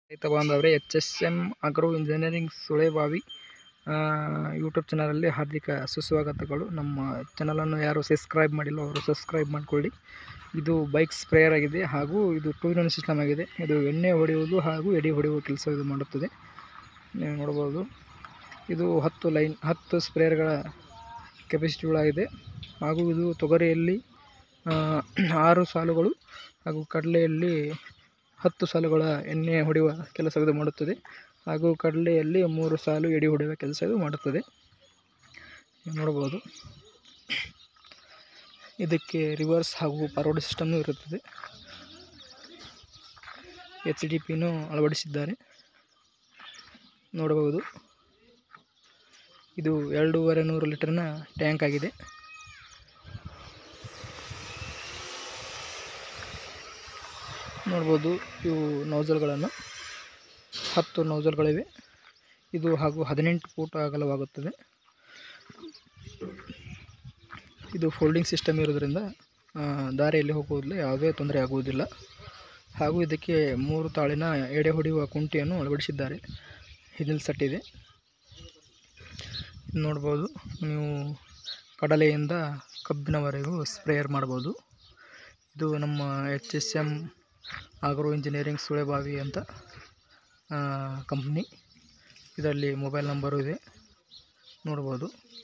ರೈತ ಬಾಂಧವರೇ H S M agro engineering Sulebavi YouTube ಚಾನಲಲ್ಲಿ ಹಾರ್ದಿಕ ಸುಸ್ವಾಗತಗಳು ನಮ್ಮ ಚಾನಲನ್ನು ಯಾರು ಸಬ್ಸ್ಕ್ರೈಬ್ ಮಾಡಿಲ್ಲ ಅವರು ಸಬ್ಸ್ಕ್ರೈಬ್ ಮಾಡಿಕೊಳ್ಳಿ ಇದು ಬೈಕ್ ಸ್ಪ್ರೇಯರ್ ಆಗಿದೆ ಹಾಗೂ ಇದು ಟೂ ಇನ್ ಸಿಸ್ಟಮ್ ಆಗಿದೆ ಇದು ಎಣ್ಣೆ ಹೊಡೆಯುವುದು ಹಾಗೂ ಎಡೆ ಹೊಡೆಯುವ ಕೆಲಸ ಇದು ಮಾಡುತ್ತದೆ ನೀವು ನೋಡ್ಬೋದು ಇದು ಹತ್ತು ಲೈನ್ ಹತ್ತು ಸ್ಪ್ರೇಯರ್ಗಳ ಕೆಪಾಸಿಟಿಗಳಾಗಿದೆ ಹಾಗೂ ಇದು ತೊಗರಿಯಲ್ಲಿ ಆ, ಆರು ಸಾಲುಗಳು ಹಾಗೂ ಕಡಲೆಯಲ್ಲಿ ಹತ್ತು ಸಾಲುಗಳ ಎಣ್ಣೆ ಹೊಡೆಯುವ ಕೆಲಸ ಇದು ಮಾಡುತ್ತದೆ ಹಾಗೂ ಕಡಲೆಯಲ್ಲಿ ಮೂರು ಸಾಲು ಎಡೆ ಹೊಡೆಯುವ ಕೆಲಸ ಇದು ಮಾಡುತ್ತದೆ ನೀವು ನೋಡ್ಬೋದು ಇದಕ್ಕೆ ರಿವರ್ಸ್ ಹಾಗೂ ಫಾರ್ವರ್ಡ್ ಸಿಸ್ಟಮ್ನು ಇರುತ್ತದೆ ಎಚ್ ಡಿ ಪಿನೂ ಅಳವಡಿಸಿದ್ದಾರೆ ನೋಡಬಹುದು ಇದು ಎರಡೂವರೆ ನೂರು ಲೀಟರ್ನ ಟ್ಯಾಂಕ್ ಆಗಿದೆ ನೋಡ್ಬೋದು ಇವು ನೋಸಲ್ಗಳನ್ನು ಹತ್ತು ನೋಸಲ್ಗಳಿವೆ ಇದು ಹಾಗೂ ಹದಿನೆಂಟು ಫೂಟ್ ಅಗಲವಾಗುತ್ತದೆ ಇದು ಫೋಲ್ಡಿಂಗ್ ಸಿಸ್ಟಮ್ ಇರೋದ್ರಿಂದ ಆ, ದಾರಿಯಲ್ಲಿ ಹೋಗುವುದರಲ್ಲಿ ಯಾವುದೇ ತೊಂದರೆ ಆಗುವುದಿಲ್ಲ ಹಾಗೂ ಇದಕ್ಕೆ ಮೂರು ತಾಳಿನ ಎಡೆ ಹೊಡೆಯುವ ಕುಂಟಿಯನ್ನು ಅಳವಡಿಸಿದ್ದಾರೆ ಹಿನ್ನೆಲೆ ಸೆಟ್ ಇದೆ ಇದು ನೋಡ್ಬೋದು ನೀವು ಕಡಲೆಯಿಂದ ಕಬ್ಬಿನವರೆಗೂ ಸ್ಪ್ರೇಯರ್ ಮಾಡ್ಬೋದು ಇದು ನಮ್ಮ H S M agro engineering Sulebavi ಅಂತ ಕಂಪ್ನಿ ಇದರಲ್ಲಿ ಮೊಬೈಲ್ ನಂಬರು ಇದೆ ನೋಡ್ಬೋದು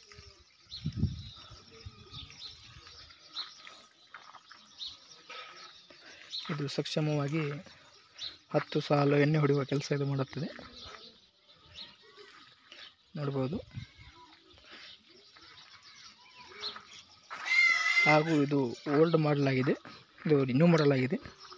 ಇದು ಸಕ್ಷಮವಾಗಿ ಹತ್ತು ಸಾಲು ಎಣ್ಣೆ ಹೊಡೆಯುವ ಕೆಲಸ ಇದು ಮಾಡುತ್ತದೆ ನೋಡ್ಬೋದು ಹಾಗೂ ಇದು ಓಲ್ಡ್ ಮಾಡಲ್ ಆಗಿದೆ ಇದು ನ್ಯೂ ಮಾಡಲ್ ಆಗಿದೆ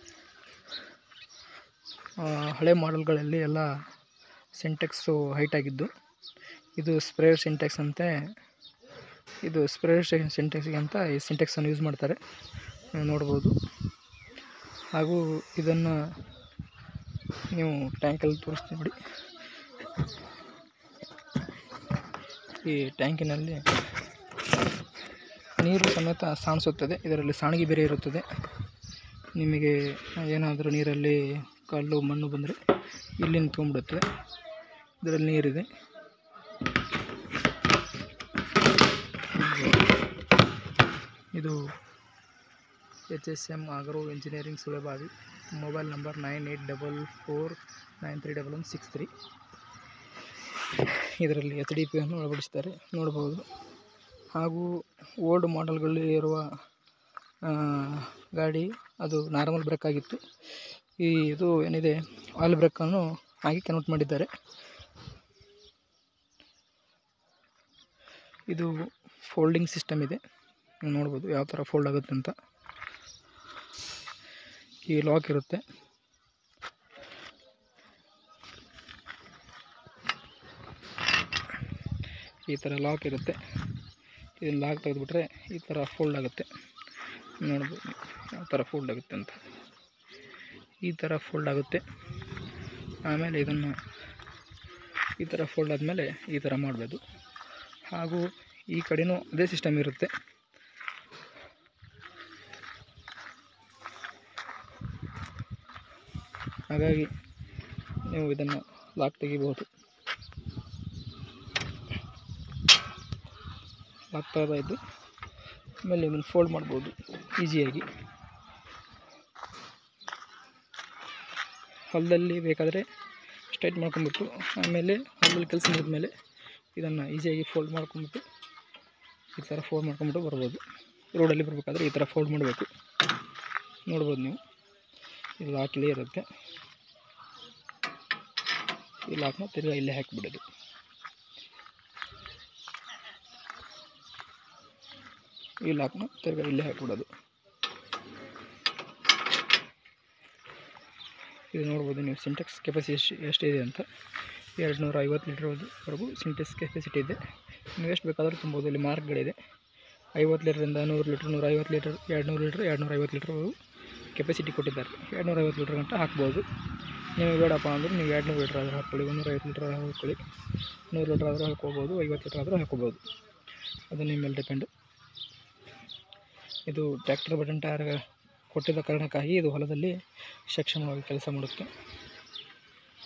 ಆ, ಹಳೆ ಮಾಡೆಲ್ಗಳಲ್ಲಿ ಎಲ್ಲ ಸಿಂಟೆಕ್ಸು ಹೈಟ್ ಆಗಿದ್ದು ಇದು ಸ್ಪ್ರೇಯರ್ ಸಿಂಟೆಕ್ಸ್ ಅಂತೆ ಇದು ಸ್ಪ್ರೇಯರ್ ಸಿಂಟೆಕ್ಸ್ಗೆ ಅಂತ ಈ ಸಿಂಟೆಕ್ಸನ್ನು ಯೂಸ್ ಮಾಡ್ತಾರೆ ನೀವು ನೋಡ್ಬೋದು ಹಾಗೂ ಇದನ್ನು ನೀವು ಟ್ಯಾಂಕಲ್ಲಿ ತೋರಿಸ್ತೀನಿ ನೋಡಿ ಈ ಟ್ಯಾಂಕಿನಲ್ಲಿ ನೀರು ಸಮೇತ ಸಾಣಿಸುತ್ತದೆ ಇದರಲ್ಲಿ ಸಾಣಿಗೆ ಬೇರೆ ಇರುತ್ತದೆ ನಿಮಗೆ ಏನಾದರೂ ನೀರಲ್ಲಿ ಕಲ್ಲು ಮಣ್ಣು ಬಂದರೆ ಇಲ್ಲಿ ನಿಂತ್ಕೊಂಡ್ಬಿಡುತ್ತೆ ಇದರಲ್ಲಿ ನೀರಿದೆ ಇದು H S M agro engineering Sulebavi mobile number nine eight double four nine three double one six three ಇದರಲ್ಲಿ ಎಚ್ ಡಿ ಪಿಯನ್ನು ಅಳವಡಿಸಿದ್ದಾರೆ ನೋಡ್ಬೋದು ಹಾಗೂ ಓಲ್ಡ್ ಮಾಡೆಲ್ಗಳಲ್ಲಿ ಇರುವ ಆ, ಗಾಡಿ ಅದು ನಾರ್ಮಲ್ ಬ್ರೇಕ್ ಆಗಿತ್ತು ಈ ಇದು ಏನಿದೆ ಆಯಿಲ್ ಬ್ರೇಕನ್ನು ಆಗಿ ಕನ್ವರ್ಟ್ ಮಾಡಿದ್ದಾರೆ ಇದು ಫೋಲ್ಡಿಂಗ್ ಸಿಸ್ಟಮ್ ಇದೆ ನೀವು ನೋಡ್ಬೋದು ಯಾವ ಥರ ಫೋಲ್ಡ್ ಆಗುತ್ತೆ ಅಂತ ಈ ಲಾಕ್ ಇರುತ್ತೆ ಈ ಥರ ಲಾಕ್ ಇರುತ್ತೆ ಇದನ್ನು ಲಾಕ್ ತೆಗೆದುಬಿಟ್ರೆ ಈ ಥರ ಫೋಲ್ಡ್ ಆಗುತ್ತೆ ನೋಡ್ಬೋದು ಯಾವ ಥರ ಫೋಲ್ಡ್ ಆಗುತ್ತೆ ಅಂತ ಈ ಥರ ಫೋಲ್ಡ್ ಆಗುತ್ತೆ ಆಮೇಲೆ ಇದನ್ನು ಈ ಥರ ಫೋಲ್ಡ್ ಆದಮೇಲೆ ಈ ಥರ ಮಾಡ್ಬೋದು ಹಾಗೂ ಈ ಕಡೆನೂ ಅದೇ ಸಿಸ್ಟಮ್ ಇರುತ್ತೆ ಹಾಗಾಗಿ ನೀವು ಇದನ್ನು ಲಾಕ್ ತೆಗಿಬೋದು ಲಾಕ್ ತೆಗೆದ ಇದ್ದು ಆಮೇಲೆ ಇದನ್ನು ಫೋಲ್ಡ್ ಮಾಡ್ಬೋದು ಈಸಿಯಾಗಿ ಹೊಲದಲ್ಲಿ ಬೇಕಾದರೆ ಸ್ಟ್ರೈಟ್ ಮಾಡ್ಕೊಂಬಿಟ್ಟು ಆಮೇಲೆ ಹೊಲದಲ್ಲಿ ಕೆಲಸ ಮುಗಿದ್ಮೇಲೆ ಇದನ್ನು ಈಸಿಯಾಗಿ ಫೋಲ್ಡ್ ಮಾಡ್ಕೊಂಬಿಟ್ಟು ಈ ಥರ ಫೋಲ್ಡ್ ಮಾಡ್ಕೊಂಬಿಟ್ಟು ಬರ್ಬೋದು ರೋಡಲ್ಲಿ ಬರಬೇಕಾದ್ರೆ ಈ ಥರ ಫೋಲ್ಡ್ ಮಾಡಬೇಕು ನೋಡ್ಬೋದು ನೀವು ಈ ಲಾಕ್ ಇಲ್ಲೇ ಇರುತ್ತೆ ಈ ಲಾಕ್ನ ತಿರ್ಗಾ ಇಲ್ಲೇ ಹಾಕಿಬಿಡೋದು ಈ ಲಾಕ್ನ ತಿರ್ಗಾ ಇಲ್ಲೇ ಹಾಕಿಬಿಡೋದು ಇದು ನೋಡ್ಬೋದು ನೀವು ಸಿಂಟೆಕ್ಸ್ ಕೆಪಾಸಿಟಿ ಎಷ್ಟು ಎಷ್ಟಿದೆ ಅಂತ ಎರಡು ನೂರ ಐವತ್ತು ಲೀಟ್ರ್ವರೆಗೂ ಸಿಂಟೆಕ್ಸ್ ಕೆಪಾಸಿಟಿ ಇದೆ ನೀವು ಎಷ್ಟು ಬೇಕಾದರೂ ತುಂಬೋದು ಇಲ್ಲಿ ಮಾರ್ಕ್ಗಳಿದೆ ಐವತ್ತು ಲೀಟ್ರಿಂದ ನೂರು ಲೀಟ್ರ್ ನೂರ ಐವತ್ತು ಲೀಟರ್ ಎರಡು ನೂರು ಲೀಟ್ರ್ ಎರಡು ನೂರ ಐವತ್ತು ಲೀಟ್ರ್ವರೆಗೂ ಕೆಪಾಸಿಟಿ ಕೊಟ್ಟಿದ್ದಾರೆ ಎರಡು ನೂರ ಐವತ್ತು ಲೀಟ್ರ್ ಗಂಟ ಹಾಕ್ಬೋದು ನೀವು ಬೇಡಪ್ಪ ಅಂದ್ರೆ ನೀವು ಎರಡು ನೂರು ಲೀಟ್ರ್ ಆದರೂ ಹಾಕ್ಕೊಳ್ಳಿ ಒಂದು ನೂರ ಐವತ್ತು ಲೀಟ್ರ್ ಹಾಕ್ಕೊಳ್ಳಿ ನೂರು ಲೀಟ್ರ್ ಆದರೂ ಹಾಕ್ಕೋಬೋದು ಐವತ್ತು ಲೀಟ್ರ್ ಆದರೂ ಹಾಕ್ಕೋಬೋದು ಅದು ನಿಮ್ಮ ಮೇಲೆ ಡಿಪೆಂಡು ಇದು ಟ್ರ್ಯಾಕ್ಟರ್ ಬಟನ್ ಟೈರ್ ಕೊಟ್ಟಿದ್ದ ಕಾರಣಕ್ಕಾಗಿ ಇದು ಹೊಲದಲ್ಲಿ ಸಕ್ಷಮವಾಗಿ ಕೆಲಸ ಮಾಡುತ್ತೆ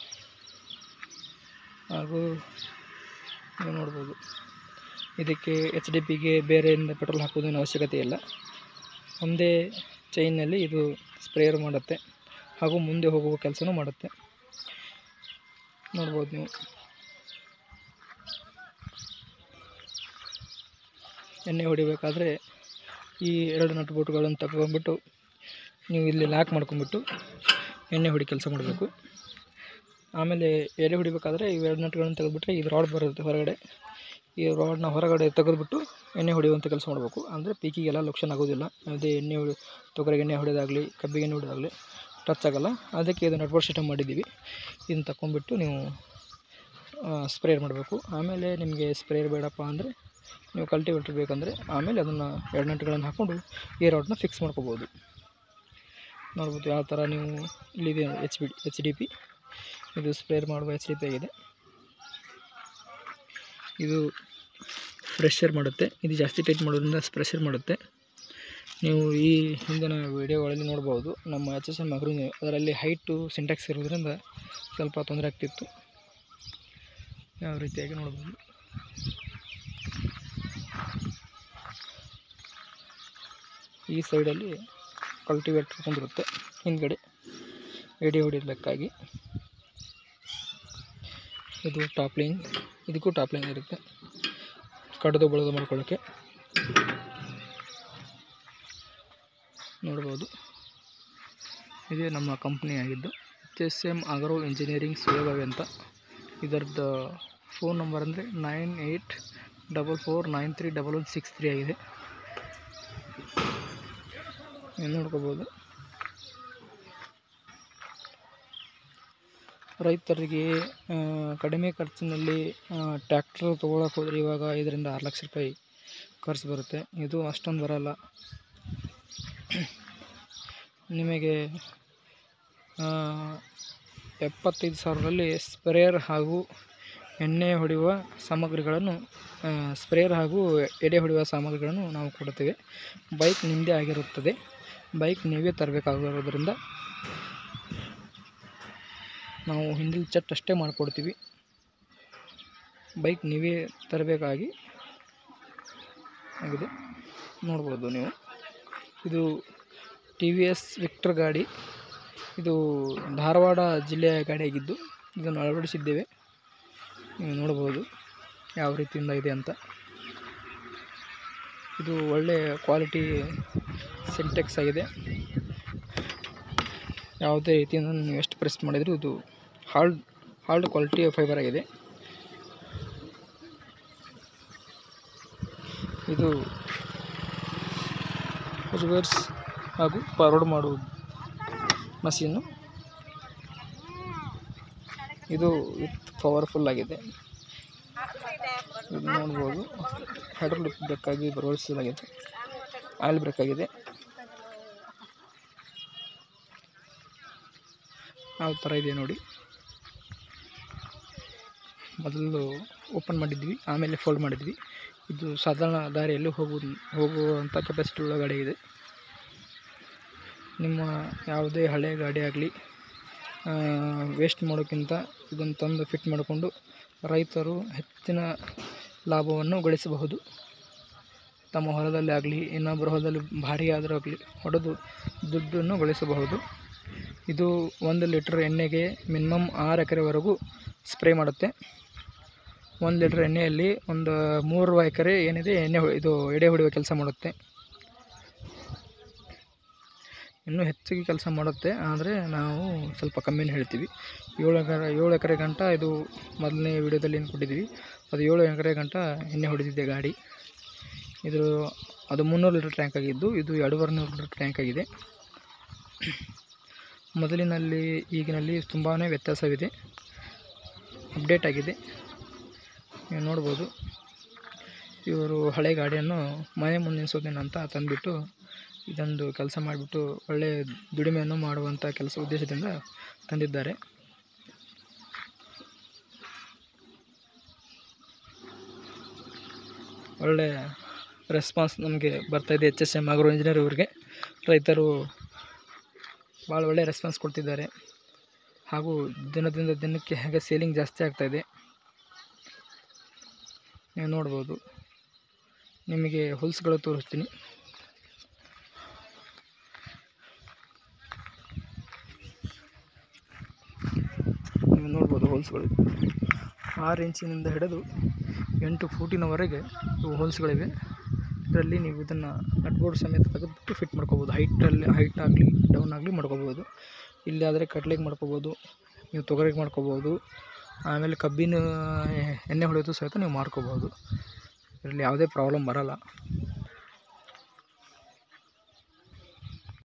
ಹಾಗೂ ನೀವು ನೋಡ್ಬೋದು ಇದಕ್ಕೆ ಎಚ್ ಡಿ ಪಿಗೆ ಬೇರೆಯಿಂದ ಪೆಟ್ರೋಲ್ ಹಾಕೋದೇನು ಅವಶ್ಯಕತೆ ಇಲ್ಲ ಒಂದೇ ಚೈನ್ನಲ್ಲಿ ಇದು ಸ್ಪ್ರೇಯರ್ ಮಾಡುತ್ತೆ ಹಾಗೂ ಮುಂದೆ ಹೋಗುವ ಕೆಲಸನೂ ಮಾಡುತ್ತೆ ನೋಡ್ಬೋದು ನೀವು ಎಣ್ಣೆ ಹೊಡಿಬೇಕಾದ್ರೆ ಈ ಎರಡು ನಟ್ ಬೋಟ್ಗಳನ್ನು ತಗೊಂಡ್ಬಿಟ್ಟು ನೀವು ಇಲ್ಲಿ ಲಾಕ್ ಮಾಡ್ಕೊಂಬಿಟ್ಟು ಎಣ್ಣೆ ಹೊಡಿ ಕೆಲಸ ಮಾಡಬೇಕು ಆಮೇಲೆ ಎಣ್ಣೆ ಹೊಡಿಬೇಕಾದ್ರೆ ಇವೆರಡು ನಟ್ಗಳನ್ನು ತೆಗೆದುಬಿಟ್ರೆ ಇದು ರಾಡ್ ಬರುತ್ತೆ ಹೊರಗಡೆ ಈ ರಾಡ್ನ ಹೊರಗಡೆ ತೆಗೆದುಬಿಟ್ಟು ಎಣ್ಣೆ ಹೊಡೆಯುವಂಥ ಕೆಲಸ ಮಾಡಬೇಕು ಅಂದರೆ ಪೀಕಿಗೆಲ್ಲ ಲಕ್ಷಣ ಆಗೋದಿಲ್ಲ ಅದೇ ಎಣ್ಣೆ ಹೊಡಿ ತೊಗರಿಗೆ ಎಣ್ಣೆ ಹೊಡೆಯೋದಾಗಲಿ ಕಬ್ಬಿಗೆ ಎಣ್ಣೆ ಹೊಡೆಯೋದಾಗಲಿ ಟಚ್ ಆಗೋಲ್ಲ ಅದಕ್ಕೆ ಇದು ನೆಟ್ವರ್ಕ್ ಸಿಸ್ಟಮ್ ಮಾಡಿದ್ದೀವಿ ಇದನ್ನು ತಗೊಂಡ್ಬಿಟ್ಟು ನೀವು ಸ್ಪ್ರೇಯರ್ ಮಾಡಬೇಕು ಆಮೇಲೆ ನಿಮಗೆ ಸ್ಪ್ರೇಯರ್ ಬೇಡಪ್ಪ ಅಂದರೆ ನೀವು ಕಲ್ಟಿವೇಟ್ರ್ ಬೇಕಂದರೆ ಆಮೇಲೆ ಅದನ್ನು ಎರಡು ನಟ್ಗಳನ್ನು ಹಾಕ್ಕೊಂಡು ಈ ರಾಡ್ನ ಫಿಕ್ಸ್ ಮಾಡ್ಕೋಬೋದು ನೋಡ್ಬೋದು ಯಾವ ಥರ ನೀವು ಇಲ್ಲಿದೆ H B H D P ಇದು ಸ್ಪ್ರೇಯರ್ ಮಾಡುವ ಎಚ್ ಡಿ ಪಿ ಆಗಿದೆ ಇದು ಪ್ರೆಷರ್ ಮಾಡುತ್ತೆ ಇದು ಜಾಸ್ತಿ ಟೈಟ್ ಮಾಡೋದ್ರಿಂದ ಪ್ರೆಷರ್ ಮಾಡುತ್ತೆ ನೀವು ಈ ಹಿಂದಿನ ವಿಡಿಯೋಗಳಲ್ಲಿ ನೋಡ್ಬೋದು ನಮ್ಮ ಎಚ್ ಎಸ್ ಎಮ್ ಅಗ್ರು ಅದರಲ್ಲಿ ಹೈಟು ಸಿಂಟ್ಯಾಕ್ಸ್ ಇರೋದ್ರಿಂದ ಸ್ವಲ್ಪ ತೊಂದರೆ ಆಗ್ತಿತ್ತು ಯಾವ ರೀತಿಯಾಗಿ ನೋಡ್ಬೋದು ಈ ಸೈಡಲ್ಲಿ ಕಲ್ಟಿವೇಟ್ರ್ ಕುಂದಿರುತ್ತೆ ಹಿಂದ್ಗಡೆ ಎಡೆ ಹೊಡಿಲಿಕ್ಕಾಗಿ ಇದು ಟಾಪ್ ಲೈನ್ ಇದಕ್ಕೂ ಟಾಪ್ ಲೈನ್ ಇರುತ್ತೆ ಕಡ್ದು ಬಳದು ಮಾಡ್ಕೊಳ್ಳೋಕ್ಕೆ ನೋಡ್ಬೋದು ಇದೇ ನಮ್ಮ ಕಂಪ್ನಿ ಆಗಿದ್ದು H S M agro engineering Sulebavi ಅಂತ ಇದರದ್ದು ಫೋನ್ ನಂಬರ್ ಅಂದರೆ nine eight double four nine three double one six three ಆಗಿದೆ ನೀವು ನೋಡ್ಕೋಬೋದು ರೈತರಿಗೆ ಆ, ಕಡಿಮೆ ಖರ್ಚಿನಲ್ಲಿ ಟ್ಯಾಕ್ಟ್ರ್ ತೊಗೊಳಕ್ಕೆ ಹೋದರೆ ಇವಾಗ ಐದರಿಂದ ಆರು ಲಕ್ಷ ರೂಪಾಯಿ ಖರ್ಚು ಬರುತ್ತೆ ಇದು ಅಷ್ಟೊಂದು ಬರಲ್ಲ ನಿಮಗೆ ಆ, ಎಪ್ಪತ್ತೈದು ಸಾವಿರದಲ್ಲಿ ಸ್ಪ್ರೇಯರ್ ಹಾಗೂ ಎಣ್ಣೆ ಹೊಡೆಯುವ ಸಾಮಗ್ರಿಗಳನ್ನು ಆ, ಸ್ಪ್ರೇಯರ್ ಹಾಗೂ ಎಡೆ ಹೊಡೆಯುವ ಸಾಮಗ್ರಿಗಳನ್ನು ನಾವು ಕೊಡುತ್ತೇವೆ ಬೈಕ್ ನಿಮ್ಮದೇ ಆಗಿರುತ್ತದೆ ಬೈಕ್ ನೀವೇ ತರಬೇಕಾಗಿರೋದ್ರಿಂದ ನಾವು ಹಿಂದಿಲ್ ಚಟ್ ಅಷ್ಟೇ ಮಾಡಿಕೊಡ್ತೀವಿ ಬೈಕ್ ನೀವೇ ತರಬೇಕಾಗಿ ಆಗಿದೆ ನೋಡ್ಬೋದು ನೀವು ಇದು ಟಿ ವಿ ಎಸ್ ವಿಕ್ಟರ್ ಗಾಡಿ ಇದು ಧಾರವಾಡ ಜಿಲ್ಲೆಯ ಗಾಡಿಯಾಗಿದ್ದು ಇದನ್ನು ಅಳವಡಿಸಿದ್ದೇವೆ ನೀವು ನೋಡ್ಬೋದು ಯಾವ ರೀತಿಯಿಂದ ಇದೆ ಅಂತ ಇದು ಒಳ್ಳೆಯ ಕ್ವಾಲಿಟಿ ಸಿಂಟೆಕ್ಸ್ ಆಗಿದೆ ಯಾವುದೇ ರೀತಿಯಿಂದ ನೀವು ಎಷ್ಟು ಪ್ರೆಸ್ ಮಾಡಿದರೂ ಇದು ಹಾರ್ಡ್ ಹಾರ್ಡ್ ಕ್ವಾಲಿಟಿಯ ಫೈಬರ್ ಆಗಿದೆ ಇದು ರಿವರ್ಸ್ ಹಾಗೂ ಫಾರ್ವರ್ಡ್ ಮಾಡುವುದು ಮಷೀನು ಇದು ವಿತ್ ಪವರ್ಫುಲ್ ಆಗಿದೆ ಇದು ನೋಡ್ಬೋದು ಹೈಡ್ರೋಲಿಕ್ ಬ್ರೇಕಾಗಿ ಬರವಳಿಸಲಾಗಿದೆ ಆಯಿಲ್ ಬ್ರೇಕ್ ಆಗಿದೆ ಯಾವ ಥರ ಇದೆ ನೋಡಿ ಮೊದಲು ಓಪನ್ ಮಾಡಿದ್ವಿ ಆಮೇಲೆ ಫೋಲ್ಡ್ ಮಾಡಿದ್ವಿ ಇದು ಸಾಧಾರಣ ದಾರಿಯಲ್ಲಿ ಹೋಗು ಹೋಗುವಂಥ ಕೆಪಾಸಿಟಿ ಉಳ್ಳ ಗಾಡಿ ಇದೆ ನಿಮ್ಮ ಯಾವುದೇ ಹಳೆಯ ಗಾಡಿ ಆಗಲಿ ವೇಸ್ಟ್ ಮಾಡೋಕ್ಕಿಂತ ಇದನ್ನು ತಂದು ಫಿಟ್ ಮಾಡಿಕೊಂಡು ರೈತರು ಹೆಚ್ಚಿನ ಲಾಭವನ್ನು ಗಳಿಸಬಹುದು ತಮ್ಮ ಹೊಲದಲ್ಲಿ ಆಗಲಿ ಇನ್ನೊಬ್ಬರ ಹೊಲದಲ್ಲಿ ಭಾರಿ ಆದರೂ ಆಗಲಿ ಹೊಡೆದು ದುಡ್ಡನ್ನು ಗಳಿಸಬಹುದು ಇದು ಒಂದು ಲೀಟ್ರ್ ಎಣ್ಣೆಗೆ ಮಿನಿಮಮ್ ಆರು ಎಕರೆವರೆಗೂ ಸ್ಪ್ರೇ ಮಾಡುತ್ತೆ ಒಂದು ಲೀಟ್ರ್ ಎಣ್ಣೆಯಲ್ಲಿ ಒಂದು ಮೂರು ಎಕರೆ ಏನಿದೆ ಎಣ್ಣೆ ಹೊ- ಇದು ಎಡೆ ಹೊಡೆಯುವ ಕೆಲಸ ಮಾಡುತ್ತೆ ಇನ್ನೂ ಹೆಚ್ಚಿಗೆ ಕೆಲಸ ಮಾಡುತ್ತೆ ಆದರೆ ನಾವು ಸ್ವಲ್ಪ ಕಮ್ಮಿನೇ ಹೇಳ್ತೀವಿ ಏಳು ಎಕರೆ ಏಳು ಎಕರೆ ಗಂಟ ಇದು ಮೊದಲನೇ ವಿಡಿಯೋದಲ್ಲಿ ಏನು ಕೊಟ್ಟಿದ್ವಿ ಅದು ಏಳು ಎಕರೆ ಗಂಟ ಎಣ್ಣೆ ಹೊಡೆದಿದ್ದೆ ಗಾಡಿ ಇದು ಅದು ಮುನ್ನೂರು ಲೀಟ್ರ್ ಟ್ಯಾಂಕ್ ಆಗಿದ್ದು ಇದು ಎರಡೂವರೆ ನೂರು ಲೀಟ್ರ್ ಟ್ಯಾಂಕ್ ಆಗಿದೆ ಮೊದಲಿನಲ್ಲಿ ಈಗಿನಲ್ಲಿ ತುಂಬಾ ವ್ಯತ್ಯಾಸವಿದೆ ಅಪ್ಡೇಟ್ ಆಗಿದೆ ನೀವು ನೋಡ್ಬೋದು ಇವರು ಹಳೆ ಗಾಡಿಯನ್ನು ಮನೆ ಮುಂದೆ ನಿಲ್ಲಿಸೋದೇನು ಅಂತ ತಂದುಬಿಟ್ಟು ಇದೊಂದು ಕೆಲಸ ಮಾಡಿಬಿಟ್ಟು ಒಳ್ಳೆಯ ದುಡಿಮೆಯನ್ನು ಮಾಡುವಂಥ ಕೆಲಸ ಉದ್ದೇಶದಿಂದ ತಂದಿದ್ದಾರೆ ಒಳ್ಳೆಯ ರೆಸ್ಪಾನ್ಸ್ ನಮಗೆ ಬರ್ತಾಯಿದೆ H S M agro engineer ಇವರಿಗೆ ರೈತರು ಭಾಳ ಒಳ್ಳೆಯ ರೆಸ್ಪಾನ್ಸ್ ಕೊಡ್ತಿದ್ದಾರೆ ಹಾಗೂ ದಿನದಿಂದ ದಿನಕ್ಕೆ ಹೇಗೆ ಸೇಲಿಂಗ್ ಜಾಸ್ತಿ ಆಗ್ತಾಯಿದೆ ನೀವು ನೋಡ್ಬೋದು ನಿಮಗೆ ಹೊಲ್ಸ್ಗಳು ತೋರಿಸ್ತೀನಿ ನೀವು ನೋಡ್ಬೋದು ಹೋಲ್ಸ್ಗಳು ಆರು ಇಂಚಿನಿಂದ ಹಿಡಿದು ಎಂಟು ಫೂಟಿನವರೆಗೆ ಇವು ಹೋಲ್ಸ್ಗಳಿವೆ ಇದರಲ್ಲಿ ನೀವು ಇದನ್ನು ನಟ್ಬೋರ್ಡ್ ಸಮೇತ ತೆಗೆದುಬಿಟ್ಟು ಫಿಟ್ ಮಾಡ್ಕೋಬೋದು ಹೈಟಲ್ಲಿ ಹೈಟ್ ಆಗಲಿ ಡೌನ್ ಆಗಲಿ ಮಾಡ್ಕೋಬೋದು ಇಲ್ಲಿ ಆದರೆ ಕಟ್ಲಿಗೆ ಮಾಡ್ಕೋಬೋದು ನೀವು ತೊಗರಿಗೆ ಮಾಡ್ಕೋಬೋದು ಆಮೇಲೆ ಕಬ್ಬಿನ ಎಣ್ಣೆ ಹೊಡೆಯೋದು ಸಹಿತ ನೀವು ಮಾಡ್ಕೋಬೋದು ಇದರಲ್ಲಿ ಯಾವುದೇ ಪ್ರಾಬ್ಲಮ್ ಬರೋಲ್ಲ